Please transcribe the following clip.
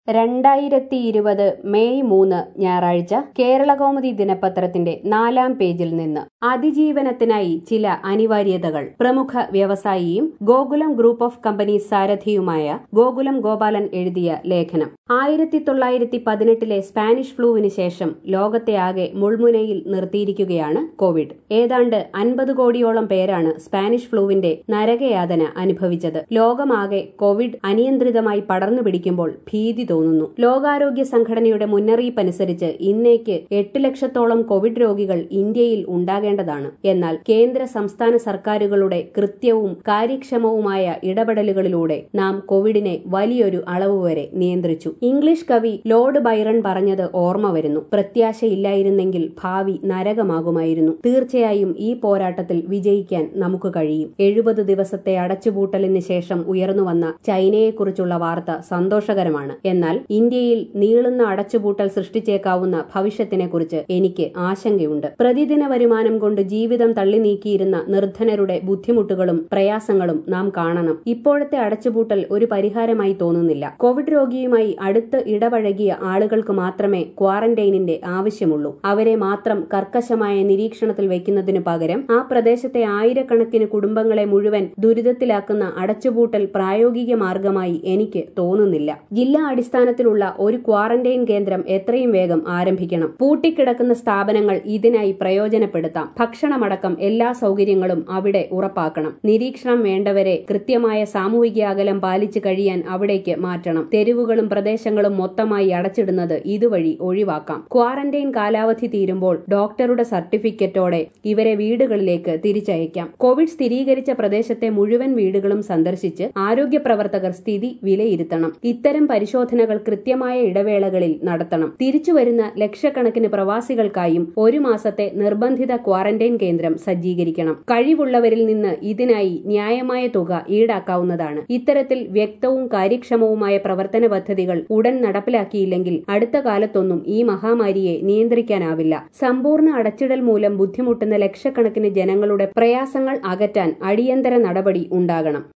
രണ്ടായിരത്തി ഇരുപത് മെയ് മൂന്ന് ഞായറാഴ്ച കേരളകൗമുദി ദിനപത്രത്തിന്റെ നാലാം പേജിൽ നിന്ന് അതിജീവനത്തിനായി ചില അനിവാര്യതകൾ പ്രമുഖ വ്യവസായിയും ഗോകുലം ഗ്രൂപ്പ് ഓഫ് കമ്പനീസ് സാരഥിയുമായ ഗോകുലം ഗോപാലൻ എഴുതിയ ലേഖനം ആയിരത്തി തൊള്ളായിരത്തി പതിനെട്ടിലെ സ്പാനിഷ് ഫ്ലൂവിന് ശേഷം ലോകത്തെ ആകെ മുൾമുനയിൽ നിർത്തിയിരിക്കുകയാണ് കോവിഡ് ഏതാണ്ട് അൻപത് കോടിയോളം പേരാണ് സ്പാനിഷ് ഫ്ലൂവിന്റെ നരകയാതന അനുഭവിച്ചത് ലോകമാകെ കോവിഡ് അനിയന്ത്രിതമായി പടർന്നു പിടിക്കുമ്പോൾ ഭീതി തോന്നുന്നു ലോകാരോഗ്യ സംഘടനയുടെ മുന്നറിയിപ്പനുസരിച്ച് ഇന്നേക്ക് എട്ട് ലക്ഷത്തോളം കോവിഡ് രോഗികൾ ഇന്ത്യയിൽ ഉണ്ടാകേണ്ടതാണ് എന്നാൽ കേന്ദ്ര സംസ്ഥാന സർക്കാരുകളുടെ കൃത്യവും കാര്യക്ഷമവുമായ ഇടപെടലുകളിലൂടെ നാം കോവിഡിനെ വലിയൊരു അളവ് വരെ നിയന്ത്രിച്ചു ഇംഗ്ലീഷ് കവി ലോർഡ് ബൈറൺ പറഞ്ഞത് ഓർമ്മ വരുന്നു പ്രത്യാശയില്ലായിരുന്നെങ്കിൽ ഭാവി നരകമാകുമായിരുന്നു തീർച്ചയായും ഈ പോരാട്ടത്തിൽ വിജയിക്കാൻ നമുക്ക് കഴിയും എഴുപത് ദിവസത്തെ അടച്ചുപൂട്ടലിന് ശേഷം ഉയർന്നുവന്ന ചൈനയെക്കുറിച്ചുള്ള വാർത്ത സന്തോഷകരമാണ് എന്നാൽ ഇന്ത്യയിൽ നീളുന്ന അടച്ചുപൂട്ടൽ സൃഷ്ടിച്ചേക്കാവുന്ന ഭവിഷ്യത്തിനെക്കുറിച്ച് എനിക്ക് ആശങ്കയുണ്ട് പ്രതിദിന വരുമാനം കൊണ്ട് ജീവിതം തള്ളി നീക്കിയിരുന്ന നിർധനരുടെ ബുദ്ധിമുട്ടുകളും പ്രയാസങ്ങളും നാം കാണണം ഇപ്പോഴത്തെ അടച്ചുപൂട്ടൽ ഒരു പരിഹാരമായി തോന്നുന്നില്ല കോവിഡ് രോഗിയുമായി അടുത്ത് ഇടപഴകിയ ആളുകൾക്ക് മാത്രമേ ക്വാറന്റൈനിന്റെ ആവശ്യമുള്ളൂ അവരെ മാത്രം കർക്കശമായ നിരീക്ഷണത്തിൽ വയ്ക്കുന്നതിനു പകരം ആ പ്രദേശത്തെ ആയിരക്കണക്കിന് കുടുംബങ്ങളെ മുഴുവൻ ദുരിതത്തിലാക്കുന്ന അടച്ചുപൂട്ടൽ പ്രായോഗിക മാർഗമായി എനിക്ക് തോന്നുന്നില്ല ജില്ലാ അടിസ്ഥാനത്തിലുള്ള ഒരു ക്വാറന്റൈൻ കേന്ദ്രം എത്രയും വേഗം ആരംഭിക്കണം പൂട്ടിക്കിടക്കുന്ന സ്ഥാപനങ്ങൾ ഇതിനായി പ്രയോജനപ്പെടുത്താം ഭക്ഷണമടക്കം എല്ലാ സൗകര്യങ്ങളും അവിടെ ഉറപ്പാക്കണം നിരീക്ഷണം വേണ്ടവരെ കൃത്യമായ സാമൂഹിക അകലം പാലിച്ചു കഴിയാൻ അവിടേക്ക് മാറ്റണം തെരുവുകളും പ്രദേശങ്ങളും മൊത്തമായി അടച്ചിടുന്നത് ഇതുവഴി ഒഴിവാക്കാം ക്വാറന്റൈൻ കാലാവധി തീരുമ്പോൾ ഡോക്ടറുടെ സർട്ടിഫിക്കറ്റോടെ ഇവരെ വീടുകളിലേക്ക് തിരിച്ചയക്കാം കോവിഡ് സ്ഥിരീകരിച്ച പ്രദേശത്തെ മുഴുവൻ വീടുകളും സന്ദർശിച്ച് ആരോഗ്യ പ്രവർത്തകർ സ്ഥിതി വിലയിരുത്തണം ഇത്തരം പരിശോധനകൾ കൃത്യമായ ഇടവേളകളിൽ നടത്തണം തിരിച്ചുവരുന്ന ലക്ഷക്കണക്കിന് പ്രവാസികൾക്കായും ഒരു മാസത്തെ നിർബന്ധിത ക്വാറന്റൈൻ കേന്ദ്രം സജ്ജീകരിക്കണം കഴിവുള്ളവരിൽ നിന്ന് ഇതിനായി ന്യായമായ തുക ഈടാക്കാവുന്നതാണ് ഇത്തരത്തിൽ വ്യക്തവും കാര്യക്ഷമവുമായ പ്രവർത്തന പദ്ധതികൾ ഉടൻ നടപ്പിലാക്കിയില്ലെങ്കിൽ അടുത്ത കാലത്തൊന്നും ഈ മഹാമാരിയെ നിയന്ത്രിക്കാനാവില്ല സമ്പൂർണ്ണ അടച്ചിടൽ മൂലം ബുദ്ധിമുട്ടുന്ന ലക്ഷക്കണക്കിന് ജനങ്ങളുടെ പ്രയാസങ്ങൾ അകറ്റാൻ അടിയന്തര നടപടി ഉണ്ടാകണം